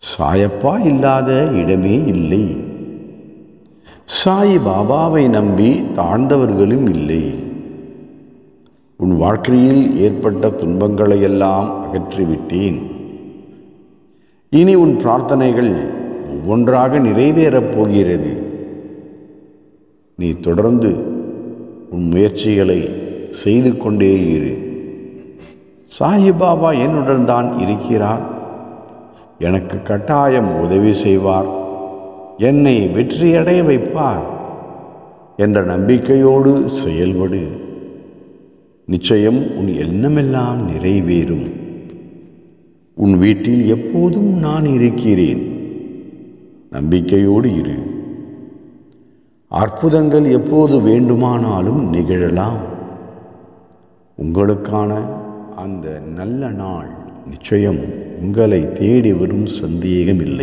சாயப்பா இல்லாத இடமே இல்லை சாய் பாபாவை நம்பி தாழ்ந்தவர்களும் இல்லை உன் வாழ்க்கையில் ஏற்பட்ட துன்பங்களையெல்லாம் அகற்றிவிட்டேன் இனி உன் பிரார்த்தனைகள் ஒவ்வொன்றாக நிறைவேறப் போகிறது நீ தொடர்ந்து உன் முயற்சிகளை செய்து கொண்டே இரு சாயிபாபா என்னுடன் தான் இருக்கிறார் எனக்கு கட்டாயம் உதவி செய்வார் என்னை வெற்றியடைய வைப்பார் என்ற நம்பிக்கையோடு செயல்படு நிச்சயம் உன் எண்ணமெல்லாம் நிறைவேறும் உன் வீட்டில் எப்போதும் நான் இருக்கிறேன் நம்பிக்கையோடு இரு அற்புதங்கள் எப்போது வேண்டுமானாலும் நிகழலாம் உங்களுக்கான அந்த நல்ல நாள் நிச்சயம் உங்களை தேடி வரும் சந்தேகம் இல்லை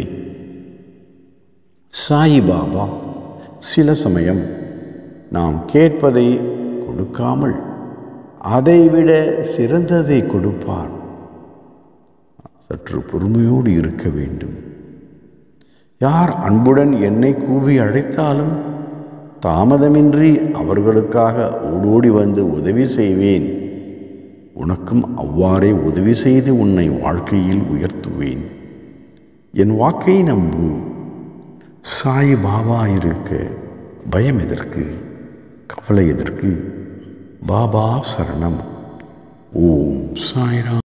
சாயிபாபா சில சமயம் நாம் கேட்பதை கொடுக்காமல் அதைவிட சிறந்ததை கொடுப்பார் சற்று பொறுமையோடு இருக்க வேண்டும் யார் அன்புடன் என்னை கூவி அழைத்தாலும் தாமதமின்றி அவர்களுக்காக ஓடோடி வந்து உதவி செய்வேன் உனக்கும் அவ்வாறே உதவி செய்து உன்னை வாழ்க்கையில் உயர்த்துவேன் என் வாக்கை நம்பு சாய் பாபா இருக்க பயம் எதற்கு கவலை எதற்கு பாபா சரணம் ஓம் சாய்ராம்